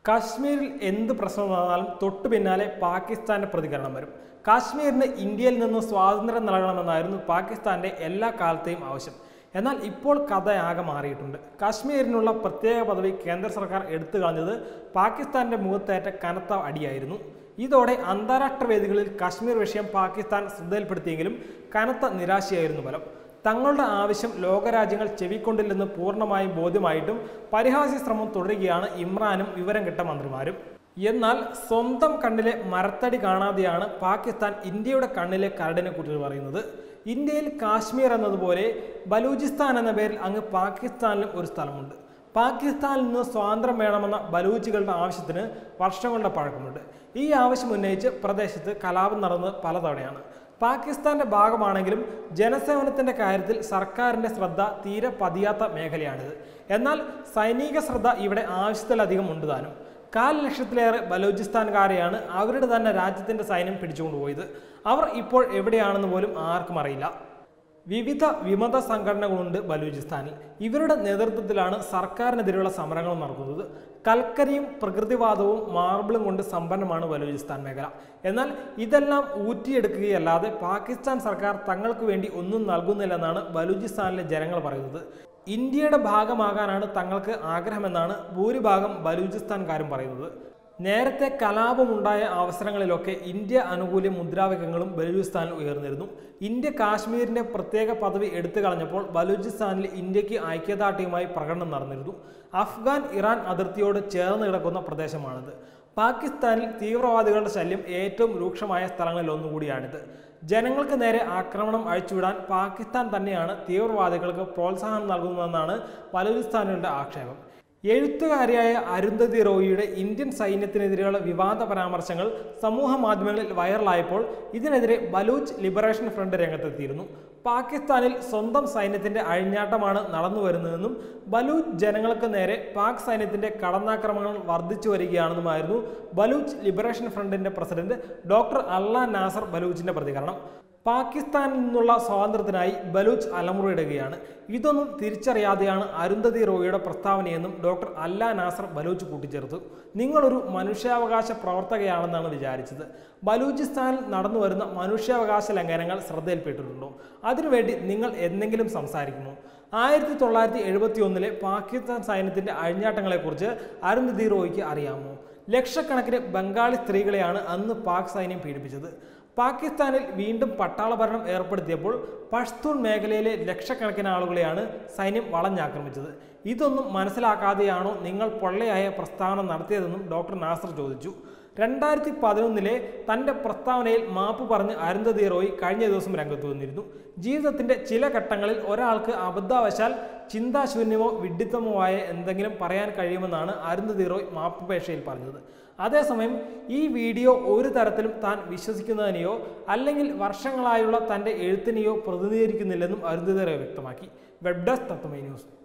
കാശ്മീരിൽ എന്ത് പ്രശ്നം നടന്നാലും തൊട്ടു പിന്നാലെ പാകിസ്ഥാന്റെ പ്രതികരണം വരും കാശ്മീരിന് ഇന്ത്യയിൽ നിന്ന് സ്വാതന്ത്ര്യം നൽകണമെന്നായിരുന്നു പാകിസ്ഥാന്റെ എല്ലാ കാലത്തെയും ആവശ്യം എന്നാൽ ഇപ്പോൾ കഥയാകെ മാറിയിട്ടുണ്ട് കാശ്മീരിനുള്ള പ്രത്യേക പദവി കേന്ദ്ര സർക്കാർ എടുത്തു കളഞ്ഞത് പാകിസ്ഥാന്റെ മുഖത്തേറ്റ കനത്ത അടിയായിരുന്നു ഇതോടെ അന്താരാഷ്ട്ര വേദികളിൽ കാശ്മീർ വിഷയം പാകിസ്ഥാൻ ശ്രദ്ധയിൽപ്പെടുത്തിയെങ്കിലും കനത്ത നിരാശയായിരുന്നു ഫലം തങ്ങളുടെ ആവശ്യം ലോകരാജ്യങ്ങൾ ചെവിക്കൊണ്ടില്ലെന്ന് പൂർണ്ണമായും ബോധ്യമായിട്ടും പരിഹാസ്യ ശ്രമം തുടരുകയാണ് ഇമ്രാനും വിവരം കിട്ട മന്ത്രിമാരും എന്നാൽ സ്വന്തം കണ്ണിലെ മരത്തടി കാണാതെയാണ് പാകിസ്ഥാൻ ഇന്ത്യയുടെ കണ്ണിലെ കരടിനെ കുറിച്ച് പറയുന്നത് ഇന്ത്യയിൽ കാശ്മീർ എന്നതുപോലെ ബലൂചിസ്ഥാൻ എന്ന പേരിൽ അങ്ങ് പാകിസ്ഥാനിലും ഒരു സ്ഥലമുണ്ട് പാകിസ്ഥാനിൽ നിന്ന് സ്വാതന്ത്ര്യം വേണമെന്ന ബലൂച്ചികളുടെ ആവശ്യത്തിന് വർഷങ്ങളുടെ പഴക്കമുണ്ട് ഈ ആവശ്യം ഉന്നയിച്ച് പ്രദേശത്ത് കലാപം നടന്നത് പലതവണയാണ് പാകിസ്ഥാന്റെ ഭാഗമാണെങ്കിലും ജനസേവനത്തിന്റെ കാര്യത്തിൽ സർക്കാരിന്റെ ശ്രദ്ധ തീരെ പതിയാത്ത മേഖലയാണിത് എന്നാൽ സൈനിക ശ്രദ്ധ ഇവിടെ ആവശ്യത്തിലധികം ഉണ്ട് താനും കാൽ ലക്ഷത്തിലേറെ ബലൂചിസ്ഥാൻകാരെയാണ് അവരുടെ തന്നെ രാജ്യത്തിന്റെ സൈന്യം പിടിച്ചുകൊണ്ടുപോയത് അവർ ഇപ്പോൾ എവിടെയാണെന്ന് പോലും ആർക്കും അറിയില്ല വിവിധ വിമത സംഘടനകളുണ്ട് ബലൂചിസ്ഥാനിൽ ഇവരുടെ നേതൃത്വത്തിലാണ് സർക്കാരിനെതിരെയുള്ള സമരങ്ങൾ നടക്കുന്നത് കൽക്കരിയും പ്രകൃതിവാദവും മാർബിളും കൊണ്ട് സമ്പന്നമാണ് ബലൂചിസ്ഥാൻ മേഖല എന്നാൽ ഇതെല്ലാം ഊറ്റിയെടുക്കുകയല്ലാതെ പാകിസ്ഥാൻ സർക്കാർ തങ്ങൾക്ക് വേണ്ടി ഒന്നും നൽകുന്നില്ലെന്നാണ് ബലൂചിസ്ഥാനിലെ ജനങ്ങൾ പറയുന്നത് ഇന്ത്യയുടെ ഭാഗമാകാനാണ് തങ്ങൾക്ക് ആഗ്രഹമെന്നാണ് ഭൂരിഭാഗം ബലൂചിസ്ഥാൻകാരും പറയുന്നത് നേരത്തെ കലാപമുണ്ടായ അവസരങ്ങളിലൊക്കെ ഇന്ത്യ അനുകൂല മുദ്രാവാക്യങ്ങളും ബലൂചിസ്ഥാനിൽ ഉയർന്നിരുന്നു ഇന്ത്യ കാശ്മീരിന്റെ പ്രത്യേക പദവി എടുത്തു കളഞ്ഞപ്പോൾ ബലൂചിസ്ഥാനിൽ ഇന്ത്യക്ക് ഐക്യദാർഢ്യവുമായി പ്രകടനം നടന്നിരുന്നു അഫ്ഗാൻ ഇറാൻ അതിർത്തിയോട് ചേർന്ന് കിടക്കുന്ന പ്രദേശമാണിത് പാകിസ്ഥാനിൽ തീവ്രവാദികളുടെ ശല്യം ഏറ്റവും രൂക്ഷമായ സ്ഥലങ്ങളിൽ ഒന്നുകൂടിയാണിത് ജനങ്ങൾക്ക് നേരെ ആക്രമണം അഴിച്ചുവിടാൻ പാകിസ്ഥാൻ തന്നെയാണ് തീവ്രവാദികൾക്ക് പ്രോത്സാഹനം നൽകുന്നതെന്നാണ് ബലൂചിസ്ഥാനികളുടെ ആക്ഷേപം എഴുത്തുകാരിയായ അരുന്ധതി റോയിയുടെ ഇന്ത്യൻ സൈന്യത്തിനെതിരെയുള്ള വിവാദ പരാമർശങ്ങൾ സമൂഹ മാധ്യമങ്ങളിൽ വൈറലായപ്പോൾ ഇതിനെതിരെ ബലൂച്ച് ലിബറേഷൻ ഫ്രണ്ട് രംഗത്തെത്തിയിരുന്നു പാകിസ്ഥാനിൽ സ്വന്തം സൈന്യത്തിന്റെ അഴിഞ്ഞാട്ടമാണ് നടന്നു വരുന്നതെന്നും ബലൂച്ച് ജനങ്ങൾക്ക് നേരെ പാക് സൈന്യത്തിന്റെ കടന്നാക്രമണങ്ങൾ വർദ്ധിച്ചു വരികയാണെന്നുമായിരുന്നു ബലൂച്ച് ലിബറേഷൻ ഫ്രണ്ടിന്റെ പ്രസിഡന്റ് ഡോക്ടർ അല്ല നാസർ ബലൂച്ചിന്റെ പ്രതികരണം പാകിസ്ഥാനിൽ നിന്നുള്ള സ്വാതന്ത്ര്യത്തിനായി ബലൂച്ച് അലമുറയിടുകയാണ് ഇതൊന്നും തിരിച്ചറിയാതെയാണ് അരുന്ധതി റോയിയുടെ പ്രസ്താവനയെന്നും ഡോക്ടർ അല്ല നാസർ ബലൂച്ച് കൂട്ടിച്ചേർത്തു നിങ്ങളൊരു മനുഷ്യാവകാശ പ്രവർത്തകയാണെന്നാണ് വിചാരിച്ചത് ബലൂചിസ്ഥാനിൽ നടന്നു വരുന്ന മനുഷ്യാവകാശ ലംഘനങ്ങൾ ശ്രദ്ധയിൽപ്പെട്ടിട്ടുണ്ടോ അതിനുവേണ്ടി നിങ്ങൾ എന്തെങ്കിലും സംസാരിക്കുമോ ആയിരത്തി തൊള്ളായിരത്തി എഴുപത്തി ഒന്നിലെ പാകിസ്ഥാൻ സൈന്യത്തിന്റെ അഴിഞ്ഞാട്ടങ്ങളെക്കുറിച്ച് അരുന്ധതി റോയിക്ക് അറിയാമോ ലക്ഷക്കണക്കിന് ബംഗാളി സ്ത്രീകളെയാണ് അന്ന് പാക് സൈന്യം പീഡിപ്പിച്ചത് പാകിസ്ഥാനിൽ വീണ്ടും പട്ടാള ഭരണം ഏർപ്പെടുത്തിയപ്പോൾ പഷ്തൂൺ മേഖലയിലെ ലക്ഷക്കണക്കിന് ആളുകളെയാണ് സൈന്യം വളഞ്ഞാക്രമിച്ചത് ഇതൊന്നും മനസ്സിലാക്കാതെയാണോ നിങ്ങൾ പൊള്ളയായ പ്രസ്താവന നടത്തിയതെന്നും ഡോക്ടർ നാസർ ചോദിച്ചു രണ്ടായിരത്തി പതിനൊന്നിലെ തൻ്റെ പ്രസ്താവനയിൽ മാപ്പ് പറഞ്ഞ് അരുന്ധതി റോയ് കഴിഞ്ഞ ദിവസം രംഗത്ത് വന്നിരുന്നു ജീവിതത്തിൻ്റെ ചില ഘട്ടങ്ങളിൽ ഒരാൾക്ക് അബദ്ധാവശാൽ ചിന്താശൂന്യമോ വിഡ്ഢിത്തമോ ആയ എന്തെങ്കിലും പറയാൻ കഴിയുമെന്നാണ് അരുന്ധതി റോയ് മാപ്പുപേക്ഷയിൽ പറഞ്ഞത് അതേസമയം ഈ വീഡിയോ ഒരു തരത്തിലും താൻ വിശ്വസിക്കുന്നതിനെയോ അല്ലെങ്കിൽ വർഷങ്ങളായുള്ള തൻ്റെ എഴുത്തിനെയോ പ്രതിനിധീകരിക്കുന്നില്ലെന്നും അരുന്ധതി റോയ് വ്യക്തമാക്കി വെബ് ഡെസ്ക് തത്വമേ ന്യൂസ്